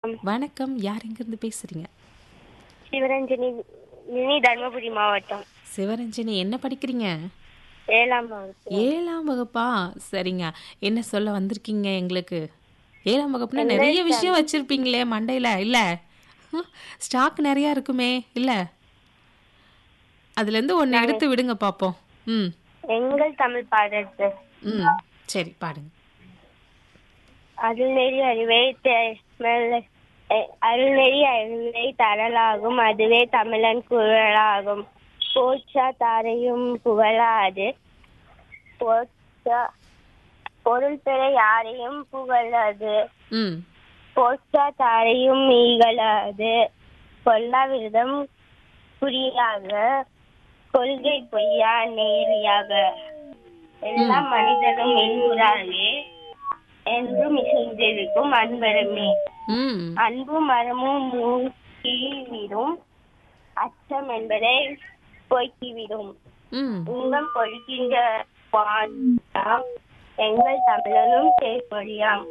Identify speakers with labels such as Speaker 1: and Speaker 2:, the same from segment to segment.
Speaker 1: வணக்கம்
Speaker 2: வணக்கம் யார் எங்கிருந்து பேசுறீங்க
Speaker 1: சிவரஞ்சனி மினி தர்மபுரி மாவட்டம்
Speaker 2: சிவரஞ்சனி என்ன படிக்கிறீங்க
Speaker 1: ஏழாம் வகுப்பு
Speaker 2: ஏழாம் வகுப்பா சரிங்க என்ன சொல்ல வந்திருக்கீங்க எங்களுக்கு ஏழாம் வகுப்புனா நிறைய விஷயம் வச்சிருப்பீங்களே மண்டையில இல்ல ஸ்டாக் நிறைய இருக்குமே இல்ல அதுல இருந்து ஒன்னு எடுத்து விடுங்க பாப்போம் ம்
Speaker 1: எங்கள் தமிழ் பாடத்து
Speaker 2: ம் சரி பாடுங்க
Speaker 1: அருள்நெறி அறிவை தே- மெல்ல- எ- அருள்நெறி அறிவை தரலாகும் அதுவே தமிழன் குரலாகும் போற்றா தாரையும் புகழாது போற்றா பொருள் பெற யாரையும் புகழாது
Speaker 2: ம்
Speaker 1: போற்றா தாரையும் ஈகழாது கொல்லா விரதம் குறியாக கொள்கை பொய்யா நேரியாக எல்லா மனிதனும் என்புறாலே என்று மிகுந்திருக்கும் அன்பரமே
Speaker 2: ம்
Speaker 1: அன்பு மரமும் மூக்கிவிடும் அச்சம் என்பதை போக்கிவிடும்
Speaker 2: ம்
Speaker 1: இன்பம் பொழிக்கின்ற வானம் எங்கள் தமிழனும் சேர்ப்பொழியாம்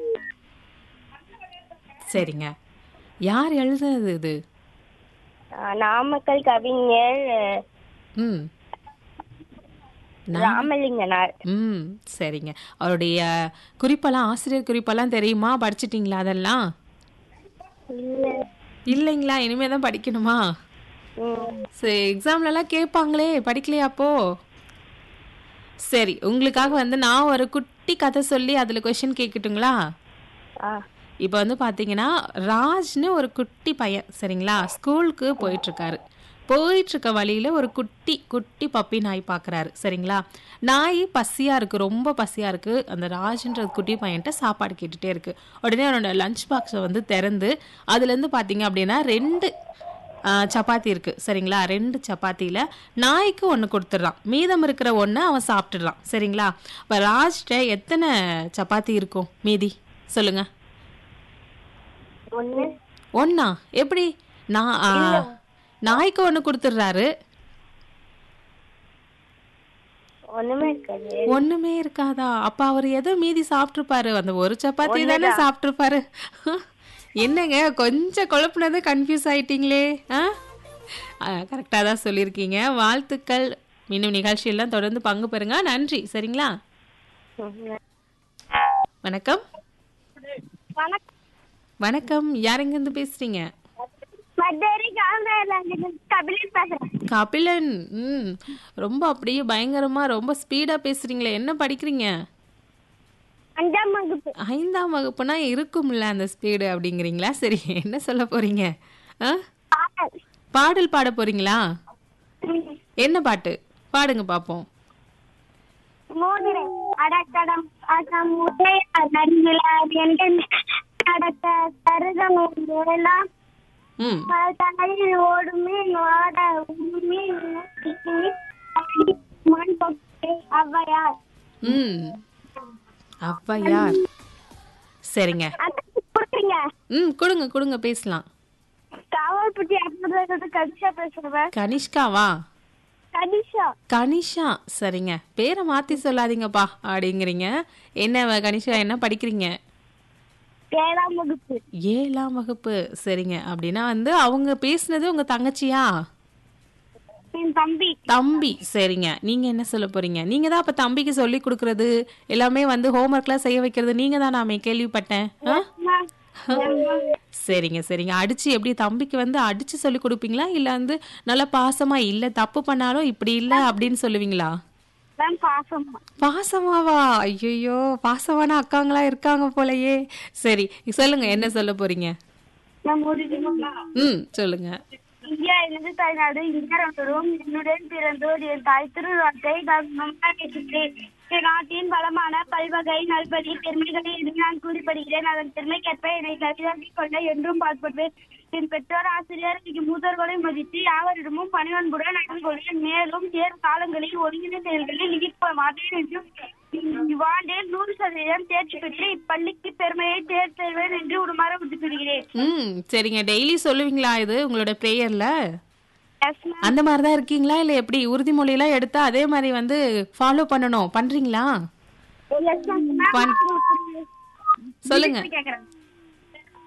Speaker 2: சரிங்க யார் எழுதுனது இது
Speaker 1: ஆஹ் நாமக்கல் கவிஞர்
Speaker 2: ம் நான்
Speaker 1: ராமலிங்கனார்
Speaker 2: ம் சரிங்க அவருடைய குறிப்பெல்லாம் ஆசிரியர் குறிப்பெல்லாம் தெரியுமா படிச்சிட்டிங்களா அதெல்லாம்
Speaker 1: இல்ல
Speaker 2: இல்லைங்களா இனிமே தான் படிக்கணுமா
Speaker 1: ம்.
Speaker 2: சரி எக்ஸாம்லலாம் கேட்பாங்களே படிக்கலையா அப்போ சரி உங்களுக்காக வந்து நான் ஒரு குட்டி கதை சொல்லி அதில் கொஷின் கேட்கட்டுங்களா
Speaker 1: ஆ
Speaker 2: இப்போ வந்து பார்த்தீங்கன்னா ராஜ்னு ஒரு குட்டி பையன் சரிங்களா ஸ்கூலுக்கு போயிட்டுருக்காரு போயிட்டுருக்க வழியில் ஒரு குட்டி குட்டி பப்பி நாய் பார்க்குறாரு சரிங்களா நாய் பசியாக இருக்குது ரொம்ப பசியாக இருக்குது அந்த ராஜ்ன்ற குட்டி பையன்ட்ட சாப்பாடு கேட்டுகிட்டே இருக்குது உடனே அவனோட லஞ்ச் பாக்ஸை வந்து திறந்து அதுலேருந்து பார்த்தீங்க அப்படின்னா ரெண்டு ஆ, சப்பாத்தி இருக்குது சரிங்களா ரெண்டு சப்பாத்தியில் நாய்க்கு ஒன்று கொடுத்துட்றான் மீதம் இருக்கிற ஒன்று அவன் சாப்பிட்டுடுறான் சரிங்களா இப்போ ராஜ்கிட்ட எத்தனை சப்பாத்தி இருக்கும் மீதி சொல்லுங்கள்
Speaker 1: ஒண்ணு
Speaker 2: ஒண்ணா எப்படி நான் ஆ, நாய்க்கு ஒன்று கொடுத்துட்றாரு
Speaker 1: ஒண்ணுமே இருக்காது
Speaker 2: ஒண்ணுமே இருக்காதா அப்ப அவர் எதோ மீதி சாப்பிட்டுருப்பாரு அந்த ஒரு சப்பாத்தி தானே சாப்பிட்டுருப்பாரு என்னங்க கொஞ்சம் குழப்புனது கன்ஃபியூஸ் ஆயிட்டீங்களே ஆ கரெக்டாக தான் சொல்லியிருக்கீங்க வாழ்த்துக்கள் இன்னும் நிகழ்ச்சியெல்லாம் தொடர்ந்து பங்கு பெறுங்க நன்றி சரிங்களா வணக்கம்
Speaker 1: வணக்கம்
Speaker 2: வணக்கம் யார் எங்கேருந்து பேசுறீங்க
Speaker 1: மதுரை காமராஜ் கபிலன் பேசுறேன்
Speaker 2: கபிலன் ம் ரொம்ப அப்படியே பயங்கரமா ரொம்ப ஸ்பீடா பேசுறீங்களே என்ன படிக்கிறீங்க
Speaker 1: அஞ்சாம் வகுப்பு
Speaker 2: ஐந்தாம் வகுப்புனா இருக்கும்ல அந்த ஸ்பீடு அப்படிங்கிறீங்களா சரி என்ன சொல்ல போறீங்க ஆ
Speaker 1: பாடல்
Speaker 2: பாடல் பாட போறீங்களா என்ன பாட்டு பாடுங்க பாப்போம்
Speaker 1: மோதிரை அடக்கடம் அடம் உடையார் நடுவிலார் என்று நடக்க கருதமும் எல்லாம்
Speaker 2: ம்
Speaker 1: தலையில் ஓடுமே ஓட உடுமே மண் பொக்கை ஔவையார்
Speaker 2: ம் அப்பா யார் சரிங்க
Speaker 1: அதான் கொடுக்குறீங்க
Speaker 2: ம் கொடுங்க கொடுங்க பேசலாம்
Speaker 1: காவல்பட்டி அப்படி கடிஷா பேசுறேன்
Speaker 2: கனிஷ்காவா
Speaker 1: கடிஷா
Speaker 2: கனிஷா சரிங்க பேரை மாத்தி சொல்லாதீங்கப்பா அப்படிங்கிறீங்க என்ன வ- கனிஷா என்ன படிக்கிறீங்க
Speaker 1: ஏழாம் வகுப்பு
Speaker 2: ஏழாம் வகுப்பு சரிங்க அப்படின்னா வந்து அவங்க பேசுனது உங்க தங்கச்சியா
Speaker 1: என் தம்பி
Speaker 2: தம்பி சரிங்க நீங்க என்ன சொல்ல போறீங்க நீங்க தான் அப்ப தம்பிக்கு சொல்லி கொடுக்கறது எல்லாமே வந்து ஹோம்ஒர்க்லாம் செய்ய வைக்கிறது நீங்க தான் நாம கேள்விப்பட்டேன் ஆ? சரிங்க சரிங்க அடிச்சு எப்படி தம்பிக்கு வந்து அடிச்சு சொல்லி கொடுப்பீங்களா இல்ல வந்து நல்லா பாசமா இல்ல தப்பு பண்ணாலும் இப்படி இல்ல அப்படின்னு சொல்லுவீங்களா
Speaker 1: தான் பாசமா
Speaker 2: பாசமாவா ஐயோ பாசமான அக்காங்களா இருக்காங்க போலயே சரி சொல்லுங்க என்ன சொல்ல போறீங்க
Speaker 1: நான் முடிக்கணும்
Speaker 2: ம் சொல்லுங்க
Speaker 1: இந்தியா எனது தாய்நாடு இந்தியாரும் என்னுடன் பிறந்தோர் என் தாய் திருநாட்டை நான் நன்றாக நேசிக்கிறேன் என் நாட்டின் வளமான பல்வகை நல்வழி பெருமைகளை எண்ணி நான் கூறி படிக்கிறேன் அதன் பெருமைக்கேற்ப என்னை கவிதாக்கிக் கொள்ள என்றும் பாடுபடுவேன் என் பெற்றோர் ஆசிரியர் இன்னைக்கு மூதர்களை மதித்து யாவரிடமும் பணிவன்புடன் நடந்து கொள்வேன் மேலும் தேர்வு காலங்களில் ஒருங்கிணைந்த செயல்களில் ஈடுபட மாட்டேன் என்றும் இவ்வாண்டில் நூறு சதவீதம் தேர்ச்சி பெற்று இப்பள்ளிக்கு பெருமையை தேர்த்தேர்வேன் என்று உருமாற விட்டுவிடுகிறேன்
Speaker 2: ம் சரிங்க டெய்லி சொல்லுவீங்களா இது உங்களோட ப்ரேயர்ல
Speaker 1: எஸ் மேம்
Speaker 2: அந்த மாதிரி தான் இருக்கீங்களா இல்ல எப்படி உறுதிமொழியெல்லாம் எடுத்தா அதே மாதிரி வந்து ஃபாலோ பண்ணணும் பண்றீங்களா
Speaker 1: எஸ் மேம்
Speaker 2: பண்- சொல்லுங்க
Speaker 1: கேக்குறேன்